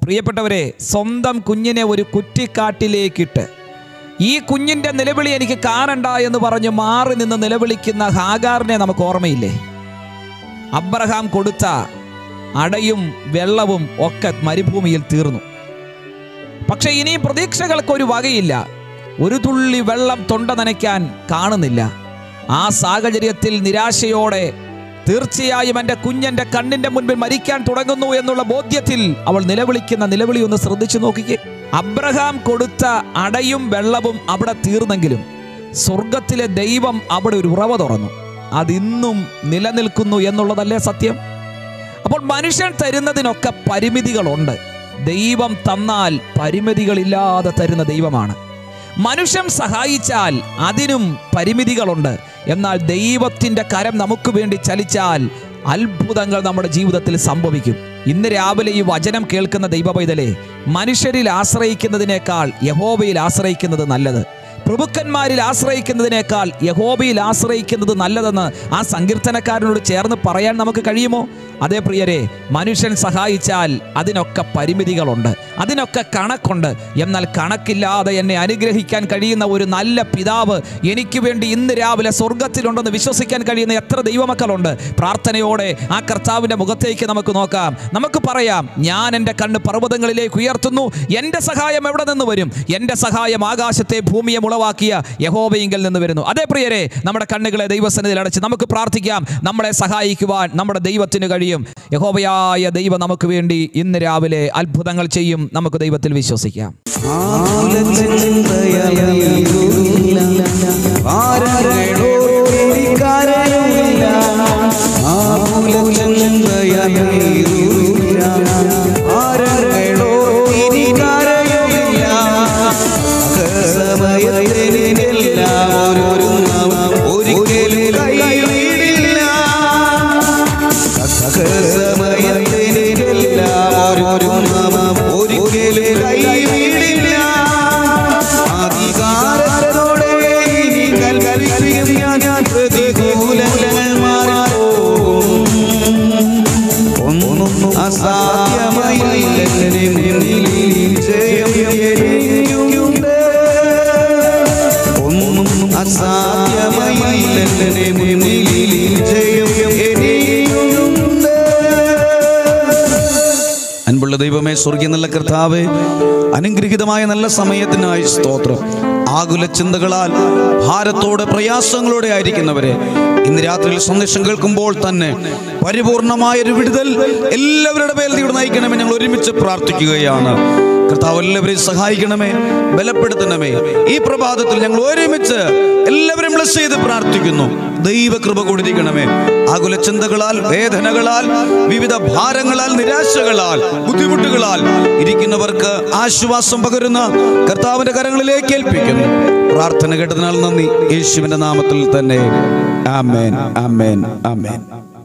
പ്രിയപ്പെട്ടവരെ സ്വന്തം കുഞ്ഞിനെ ഒരു കുറ്റിക്കാട്ടിലേക്കിട്ട് ഈ കുഞ്ഞിൻ്റെ നിലവിളി എനിക്ക് കാണണ്ട എന്ന് പറഞ്ഞ് മാറി നിന്ന് നിലവിളിക്കുന്ന ഹാഗാറിനെ നമുക്ക് ഓർമ്മയില്ലേ അബ്രഹാം കൊടുത്ത അടയും വെള്ളവും ഒക്കെ മരുഭൂമിയിൽ തീർന്നു പക്ഷെ ഇനി പ്രതീക്ഷകൾക്കൊരു വകയില്ല ഒരു തുള്ളി വെള്ളം തൊണ്ട നനയ്ക്കാൻ കാണുന്നില്ല ആ സാഹചര്യത്തിൽ നിരാശയോടെ തീർച്ചയായും എൻ്റെ കുഞ്ഞൻ്റെ കണ്ണിൻ്റെ മുൻപിൽ മരിക്കാൻ തുടങ്ങുന്നു എന്നുള്ള ബോധ്യത്തിൽ അവൾ നിലവിളിക്കുന്ന നിലവിളി ഒന്ന് ശ്രദ്ധിച്ചു നോക്കിക്കേ അബ്രഹാം കൊടുത്ത അടയും വെള്ളവും അവിടെ തീർന്നെങ്കിലും സ്വർഗത്തിലെ ദൈവം അവിടെ ഒരു ഉറവ തുറന്നു അതിന്നും നിലനിൽക്കുന്നു എന്നുള്ളതല്ലേ സത്യം അപ്പോൾ മനുഷ്യൻ തരുന്നതിനൊക്കെ പരിമിതികളുണ്ട് ദൈവം തന്നാൽ പരിമിതികളില്ലാതെ തരുന്ന ദൈവമാണ് മനുഷ്യൻ സഹായിച്ചാൽ അതിനും പരിമിതികളുണ്ട് എന്നാൽ ദൈവത്തിൻ്റെ കരം നമുക്ക് വേണ്ടി ചലിച്ചാൽ അത്ഭുതങ്ങൾ നമ്മുടെ ജീവിതത്തിൽ സംഭവിക്കും ഇന്ന് രാവിലെ ഈ വചനം കേൾക്കുന്ന ദൈവപൈതലെ മനുഷ്യരിൽ ആശ്രയിക്കുന്നതിനേക്കാൾ യഹോവയിൽ ആശ്രയിക്കുന്നത് നല്ലത് പ്രഭുക്കന്മാരിൽ ആശ്രയിക്കുന്നതിനേക്കാൾ യഹോബയിൽ ആശ്രയിക്കുന്നത് നല്ലതെന്ന് ആ സങ്കീർത്തനക്കാരനോട് ചേർന്ന് പറയാൻ നമുക്ക് കഴിയുമോ അതേ പ്രിയരെ മനുഷ്യൻ സഹായിച്ചാൽ അതിനൊക്കെ പരിമിതികളുണ്ട് അതിനൊക്കെ കണക്കുണ്ട് എന്നാൽ കണക്കില്ലാതെ എന്നെ അനുഗ്രഹിക്കാൻ കഴിയുന്ന ഒരു നല്ല പിതാവ് എനിക്ക് വേണ്ടി ഇന്ന് രാവിലെ സ്വർഗത്തിലുണ്ടെന്ന് വിശ്വസിക്കാൻ കഴിയുന്ന എത്ര ദൈവമക്കളുണ്ട് പ്രാർത്ഥനയോടെ ആ കർത്താവിൻ്റെ മുഖത്തേക്ക് നമുക്ക് നോക്കാം നമുക്ക് പറയാം ഞാൻ എൻ്റെ കണ്ണ് പർവ്വതങ്ങളിലേക്ക് ഉയർത്തുന്നു എൻ്റെ സഹായം എവിടെ നിന്ന് വരും എൻ്റെ സഹായം ആകാശത്തെ ഭൂമിയെ ഉളവാക്കിയ യഹോബയിങ്കിൽ നിന്ന് വരുന്നു അതേ പ്രിയരെ നമ്മുടെ കണ്ണുകളെ ദൈവസന്നിധിയിൽ അടച്ച് നമുക്ക് പ്രാർത്ഥിക്കാം നമ്മളെ സഹായിക്കുവാൻ നമ്മുടെ ദൈവത്തിന് കഴിയും യഹോബയായ ദൈവം നമുക്ക് വേണ്ടി ഇന്ന് രാവിലെ അത്ഭുതങ്ങൾ ചെയ്യും നമുക്ക് ദൈവത്തിൽ വിശ്വസിക്കാം ഒരിക്കലും കൈവിടില്ല ഒരിക്കലും കൈവിടില്ല അധികാരത്തോടെ ഇനി കൽപ്പിക്കും ഞാൻ ഞാൻ പ്രതികൂലങ്ങൾ മാറിപ്പോകും ഒന്നും അസാധ്യമായില്ല ജയം എനിക്കുണ്ട് ഒന്നും അസാധ്യമായില്ല ജയം എനിക്കുണ്ട് അൻപുള്ള ദൈവമേ സ്വർഗീയ നല്ല കർത്താവേ അനുഗ്രഹീതമായ നല്ല സമയത്തിനായി സ്തോത്രം ആകുല ചിന്തകളാൽ ഭാരത്തോടെ പ്രയാസങ്ങളോടെ ആയിരിക്കുന്നവരെ ഇന്ന് രാത്രിയിൽ സന്ദേശം കേൾക്കുമ്പോൾ തന്നെ പരിപൂർണമായ ഒരു വിടുതൽ എല്ലാവരുടെ പേരിൽ ഇവിടെ നയിക്കണമേ ഞങ്ങൾ ഒരുമിച്ച് പ്രാർത്ഥിക്കുകയാണ് കർത്താവ് എല്ലാവരെയും സഹായിക്കണമേ ബലപ്പെടുത്തണമേ ഈ പ്രഭാതത്തിൽ ഞങ്ങൾ ഒരുമിച്ച് എല്ലാവരും ബ്ലസ് ചെയ്ത് പ്രാർത്ഥിക്കുന്നു ദൈവകൃപ കൊടുത്തിരിക്കണമേ ആകുല ചിന്തകളാൽ വേദനകളാൽ വിവിധ ഭാരങ്ങളാൽ നിരാശകളാൽ ബുദ്ധിമുട്ടുകളാൽ ഇരിക്കുന്നവർക്ക് ആശ്വാസം പകരുന്ന കർത്താവിന്റെ കരങ്ങളിലേക്ക് ഏൽപ്പിക്കുന്നു പ്രാർത്ഥന കേട്ടതിനാൽ നന്ദി യേശുവിന്റെ നാമത്തിൽ തന്നെ ആമേൻ ആമേൻ ആമേൻ